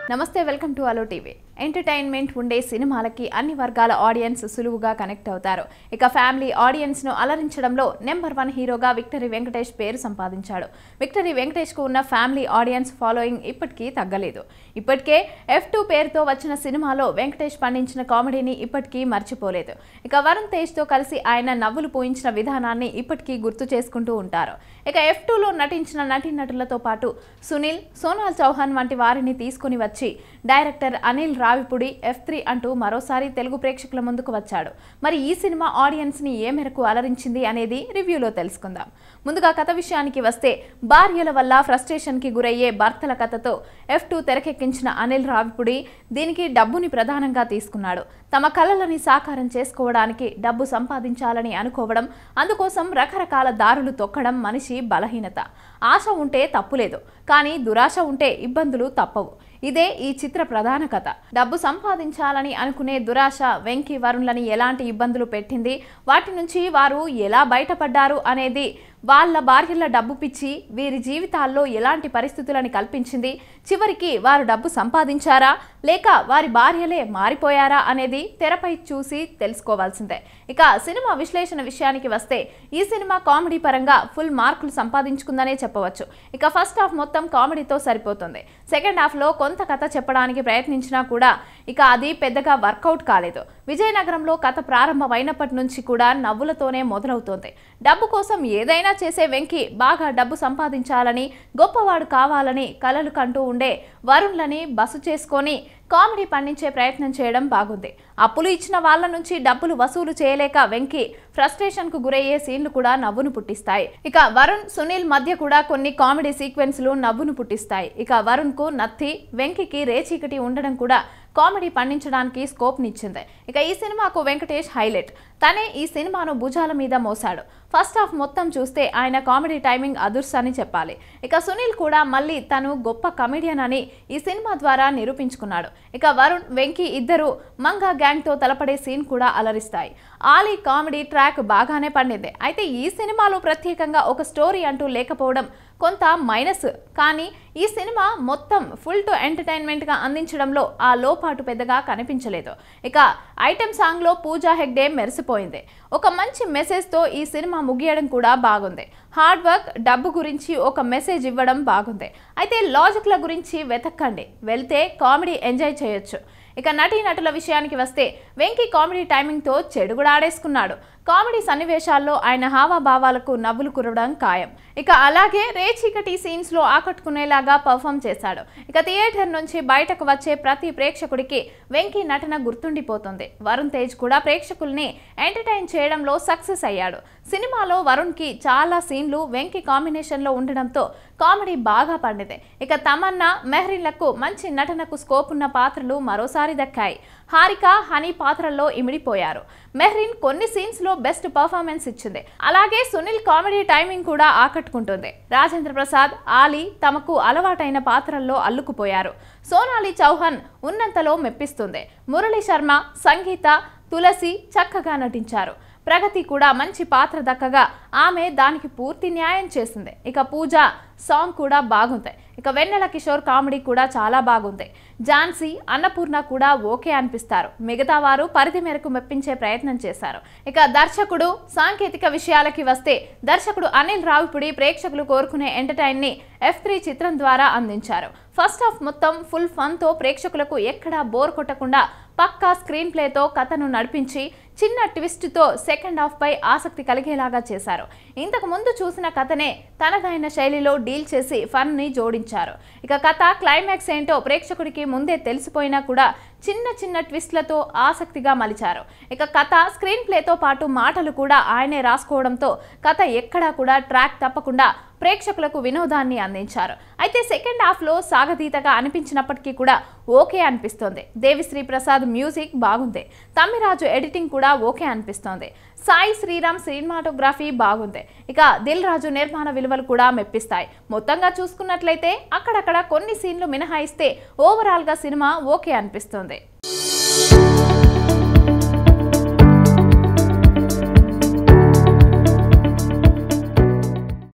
నమస్తే welcome to అలో TV entertainment ఉండే సినిమాలకి అన్ని వర్గాల ఆడియన్స్ సులువుగా కనెక్ట్ అవుతారు ఇక ఫ్యామిలీ ఆడియన్స్ ను అలరించడంలో నెంబర్ వన్ హీరోగా విక్టరీ వెంకటేష్ పేరు సంపాదించాడు విక్టరీ వెంకటేష్ కు ఉన్న ఫ్యామిలీ ఆడియన్స్ ఫాలోయింగ్ ఇప్పటికీ తగ్గలేదు ఇప్పటికే ఎఫ్ టూ పేరుతో వచ్చిన సినిమాలో వెంకటేష్ పండించిన కామెడీని ఇప్పటికీ మర్చిపోలేదు ఇక వరుణ్ తేజ్ తో కలిసి ఆయన నవ్వులు పూయించిన విధానాన్ని ఇప్పటికీ గుర్తు చేసుకుంటూ ఉంటారు ఇక ఎఫ్ టూలో నటించిన నటీనటులతో పాటు సునీల్ సోనాల్ చౌహాన్ వంటి వారిని తీసుకుని వచ్చి director Anil Ravipudi F three అంటూ మరోసారి తెలుగు ప్రేక్షకుల ముందుకు వచ్చాడు మరి ఈ సినిమా ఆడియన్స్ ని ఏ మేరకు అలరించింది అనేది రివ్యూలో తెలుసుకుందాం ముందుగా కథ విషయానికి వస్తే భార్యల వల్ల ఫ్రస్ట్రేషన్ కి గురయ్యే భర్తల కథతో ఎఫ్ టూ తెరకెక్కించిన అనిల్ రావిపుడి దీనికి డబ్బుని ప్రధానంగా తీసుకున్నాడు తమ కలలని సాకారం చేసుకోవడానికి డబ్బు సంపాదించాలని అనుకోవడం అందుకోసం రకరకాల దారులు తొక్కడం మనిషి బలహీనత ఆశ ఉంటే తప్పులేదు కానీ దురాశ ఉంటే ఇబ్బందులు తప్పవు ఇదే ఈ చిత్ర ప్రధాన కథ డబ్బు సంపాదించాలని అనుకునే దురాశ వెంకీ వరుణ్లని ఎలాంటి ఇబ్బందులు పెట్టింది వాటి నుంచి వారు ఎలా బయటపడ్డారు అనేది వాళ్ళ భార్యల డబ్బు పిచ్చి వీరి జీవితాల్లో ఎలాంటి పరిస్థితులను కల్పించింది చివరికి వారు డబ్బు సంపాదించారా లేక వారి భార్యలే మారిపోయారా అనేది తెరపై చూసి తెలుసుకోవాల్సిందే ఇక సినిమా విశ్లేషణ విషయానికి వస్తే ఈ సినిమా కామెడీ పరంగా ఫుల్ మార్కులు సంపాదించుకుందనే చెప్పవచ్చు ఇక ఫస్ట్ హాఫ్ మొత్తం కామెడీతో సరిపోతుంది సెకండ్ హాఫ్లో కొంత కథ చెప్పడానికి ప్రయత్నించినా కూడా ఇక అది పెద్దగా వర్కౌట్ కాలేదు విజయనగరంలో కథ ప్రారంభమైనప్పటి నుంచి కూడా నవ్వులతోనే మొదలవుతోంది డబ్బు కోసం ఏదైనా చేసే వెంకి బాగా డబ్బు సంపాదించాలని గొప్పవాడు కావాలని కలలు కంటూ ఉండే వరుణ్లని బస చేసుకొని కామెడీ పండించే ప్రయత్నం చేయడం బాగుంది అప్పులు ఇచ్చిన వాళ్ళ నుంచి డబ్బులు వసూలు చేయలేక వెంకి ఫ్రస్ట్రేషన్ కు గురయ్యే సీన్లు కూడా నవ్వును పుట్టిస్తాయి ఇక వరుణ్ సునీల్ మధ్య కూడా కొన్ని కామెడీ సీక్వెన్స్లు నవ్వును పుట్టిస్తాయి ఇక వరుణ్ కు నత్తి వెంకికి రేచీకటి ఉండడం కూడా కామెడీ పండించడానికి స్కోప్నిచ్చింది ఇక ఈ సినిమాకు వెంకటేష్ హైలైట్ తనే ఈ సినిమాను భుజాల మీద మోసాడు ఫస్ట్ హాఫ్ మొత్తం చూస్తే ఆయన కామెడీ టైమింగ్ అదుర్స్ అని చెప్పాలి ఇక సునీల్ కూడా మళ్ళీ తను గొప్ప కమెడియన్ అని ఈ సినిమా ద్వారా నిరూపించుకున్నాడు ఇక వరుణ్ వెంకీ ఇద్దరు మంగా గ్యాంగ్తో తలపడే సీన్ కూడా అలరిస్తాయి ఆలీ కామెడీ ట్రాక్ బాగానే పండింది అయితే ఈ సినిమాలో ప్రత్యేకంగా ఒక స్టోరీ అంటూ లేకపోవడం కొంత మైనస్ కానీ ఈ సినిమా మొత్తం ఫుల్ టు ఎంటర్టైన్మెంట్గా అందించడంలో ఆ లోపాటు పెద్దగా కనిపించలేదు ఇక ఐటెం సాంగ్లో పూజా హెగ్డే మెరిసిపోయింది ఒక మంచి మెసేజ్తో ఈ సినిమా ముగియడం కూడా బాగుంది హార్డ్ వర్క్ డబ్బు గురించి ఒక మెసేజ్ ఇవ్వడం బాగుంది అయితే లాజిక్ల గురించి వెతక్కండి వెళ్తే కామెడీ ఎంజాయ్ చేయొచ్చు ఇక నటీనటుల విషయానికి వస్తే వెంకీ కామెడీ టైమింగ్తో చెడు కూడా ఆడేసుకున్నాడు కామెడీ సన్నివేశాల్లో ఆయన హావభావాలకు నవ్వులు కురవడం ఖాయం ఇక అలాగే రేచీకటి సీన్స్ లో ఆకట్టుకునేలాగా పర్ఫామ్ చేశాడు ఇక థియేటర్ నుంచి బయటకు వచ్చే ప్రతి ప్రేక్షకుడికి వెంకీ నటన గుర్తుండిపోతుంది వరుణ్ తేజ్ కూడా ప్రేక్షకుల్ని ఎంటర్టైన్ చేయడంలో సక్సెస్ అయ్యాడు సినిమాలో వరుణ్ కి చాలా సీన్లు వెంకీ కాంబినేషన్ లో ఉండడంతో కామెడీ బాగా పండింది ఇక తమన్నా మెహ్రీన్లకు మంచి నటనకు స్కోప్ ఉన్న పాత్రలు మరోసారి దక్కాయి హారిక హనీ పాత్రల్లో ఇమిడిపోయారు మెహ్రీన్ కొన్ని సీన్స్ లో బెస్ట్ పర్ఫార్మెన్స్ ఇచ్చింది అలాగే సునీల్ కామెడీ టైమింగ్ కూడా ఆకట్టుకుంటుంది రాజేంద్ర ప్రసాద్ ఆలీ తమకు అలవాటైన పాత్రల్లో అల్లుకుపోయారు సోనాలి చౌహాన్ ఉన్నంతలో మెప్పిస్తుంది మురళీ శర్మ సంగీత తులసి చక్కగా నటించారు ప్రగతి కూడా మంచి పాత్ర దక్కగా ఆమె దానికి పూర్తి న్యాయం చేసింది ఇక పూజ సాంగ్ కూడా బాగుంది ఇక వెన్నెల కిషోర్ కామెడీ కూడా చాలా బాగుంది ఝాన్సీ అన్నపూర్ణ కూడా ఓకే అనిపిస్తారు మిగతా వారు పరిధి మేరకు మెప్పించే ప్రయత్నం చేశారు ఇక దర్శకుడు సాంకేతిక విషయాలకి వస్తే దర్శకుడు అనిల్ రావిపుడి ప్రేక్షకులు కోరుకునే ఎంటర్టైన్ ని ఎఫ్ త్రీ చిత్రం ద్వారా అందించారు ఫస్ట్ హాఫ్ మొత్తం ఫుల్ ఫన్తో ప్రేక్షకులకు ఎక్కడా బోర్ కొట్టకుండా పక్కా స్క్రీన్ ప్లేతో కథను నడిపించి చిన్న ట్విస్ట్తో సెకండ్ హాఫ్ పై ఆసక్తి కలిగేలాగా చేశారు ఇంతకు ముందు చూసిన కథనే తనదైన శైలిలో డీల్ చేసి ఫన్ ని జోడించారు ఇక కథ క్లైమాక్స్ ఏంటో ప్రేక్షకుడికి ముందే తెలిసిపోయినా కూడా చిన్న చిన్న ట్విస్ట్లతో ఆసక్తిగా మలిచారు ఇక కథ స్క్రీన్ ప్లేతో పాటు మాటలు కూడా ఆయనే రాసుకోవడంతో కథ ఎక్కడా కూడా ట్రాక్ తప్పకుండా ప్రేక్షకులకు వినోదాన్ని అందించారు అయితే సెకండ్ హాఫ్లో సాగతీతగా అనిపించినప్పటికీ కూడా ఓకే అనిపిస్తోంది దేవిశ్రీ ప్రసాద్ మ్యూజిక్ బాగుంది తమ్మిరాజు ఎడిటింగ్ కూడా ఓకే అనిపిస్తోంది సాయి శ్రీరామ్ సినిమాటోగ్రఫీ బాగుంది ఇక దిల్ రాజు నిర్మాణ విలువలు కూడా మెప్పిస్తాయి మొత్తంగా చూసుకున్నట్లయితే అక్కడక్కడ కొన్ని సీన్లు మినహాయిస్తే ఓవరాల్గా సినిమా ఓకే అనిపిస్తుంది